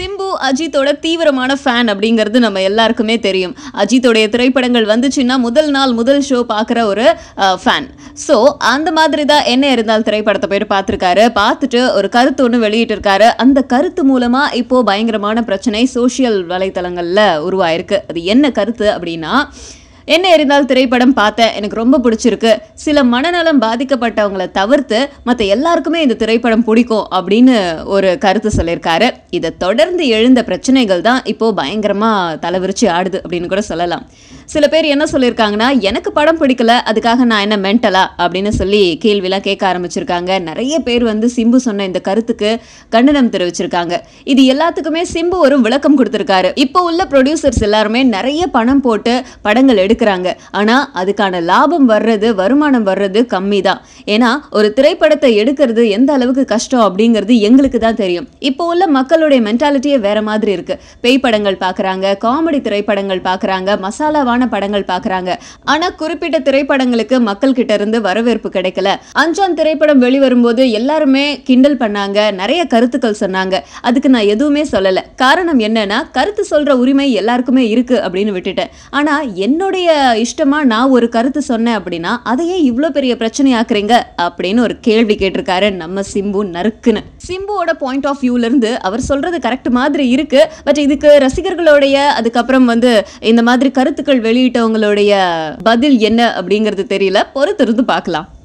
சிம்பு அஜித்தோட தீவிரமான ஃபேன் அப்படிங்கிறது நம்ம எல்லாருக்குமே தெரியும் அஜித்தோடைய திரைப்படங்கள் வந்துச்சுன்னா முதல் நாள் முதல் ஷோ பார்க்குற ஒரு ஃபேன் ஸோ அந்த மாதிரி தான் என்ன இருந்தால் திரைப்படத்தை போயிட்டு பார்த்துருக்காரு பார்த்துட்டு ஒரு கருத்து ஒன்று வெளியிட்டிருக்காரு அந்த கருத்து மூலமா இப்போ பயங்கரமான பிரச்சனை சோஷியல் வலைத்தளங்கள்ல உருவாயிருக்கு அது என்ன கருத்து அப்படின்னா என்ன இருந்தால் திரைப்படம் பார்த்தேன் எனக்கு ரொம்ப பிடிச்சிருக்கு சில மனநலம் பாதிக்கப்பட்டவங்களை தவிர்த்து மற்ற எல்லாருக்குமே இந்த திரைப்படம் பிடிக்கும் அப்படின்னு ஒரு கருத்து சொல்லியிருக்காரு இதை தொடர்ந்து எழுந்த பிரச்சனைகள் தான் இப்போ பயங்கரமா தலைவிரிச்சு ஆடுது அப்படின்னு கூட சொல்லலாம் சில பேர் என்ன சொல்லியிருக்காங்கன்னா எனக்கு படம் பிடிக்கல அதுக்காக நான் என்ன மென்டலா அப்படின்னு சொல்லி கேள்விலாம் கேட்க ஆரம்பிச்சிருக்காங்க நிறைய பேர் வந்து சிம்பு சொன்ன இந்த கருத்துக்கு கண்டனம் தெரிவிச்சிருக்காங்க இது எல்லாத்துக்குமே சிம்பு ஒரு விளக்கம் கொடுத்திருக்காரு இப்போ உள்ள ப்ரொடியூசர்ஸ் எல்லாருமே நிறைய பணம் போட்டு படங்கள் எடுக்கிறாங்க ஆனா அதுக்கான லாபம் வர்றது வருமானம் வர்றது கம்மி தான் ஏன்னா ஒரு திரைப்படத்தை எடுக்கிறது எந்த அளவுக்கு கஷ்டம் அப்படிங்கிறது எங்களுக்கு தான் தெரியும் இப்போ உள்ள மக்களுடைய மென்டாலிட்டியே வேற மாதிரி இருக்கு பேய் படங்கள் பார்க்கறாங்க காமெடி திரைப்படங்கள் பார்க்கறாங்க மசாலாவான படங்கள் பார்க்கறாங்க ஆனா குறிப்பிட்ட திரைப்படங்களுக்கு மக்கள் கிட்ட இருந்து வரவேற்பு கிடைக்கல அஞ்சான் திரைப்படம் வெளிவரும்போது எல்லாருமே கிண்டல் பண்ணாங்க நிறைய கருத்துக்கள் சொன்னாங்க அதுக்கு நான் எதுவுமே சொல்லல காரணம் என்னன்னா கருத்து சொல்ற உரிமை எல்லாருக்குமே இருக்கு அப்படின்னு விட்டுட்டேன் ஆனா என்னுடைய இஷ்டமா நான் ஒரு கருத்து சொன்னேன் அப்படின்னா அதையே இவ்ளோ பெரிய பிரச்சனையாக்குறீங்க அப்படின்னு ஒரு கேள்வி கேட்டிருக்காரு நம்ம சிம்பு நறுக்குன்னு சிம்புவோட பாயிண்ட் ஆஃப் வியூல இருந்து அவர் சொல்றது கரெக்ட் மாதிரி இருக்கு பட் இதுக்கு ரசிகர்களுடைய அதுக்கப்புறம் வந்து இந்த மாதிரி கருத்துக்கள் வெளியிட்டவங்களுடைய பதில் என்ன அப்படிங்கிறது தெரியல பொறுத்திருந்து பார்க்கலாம்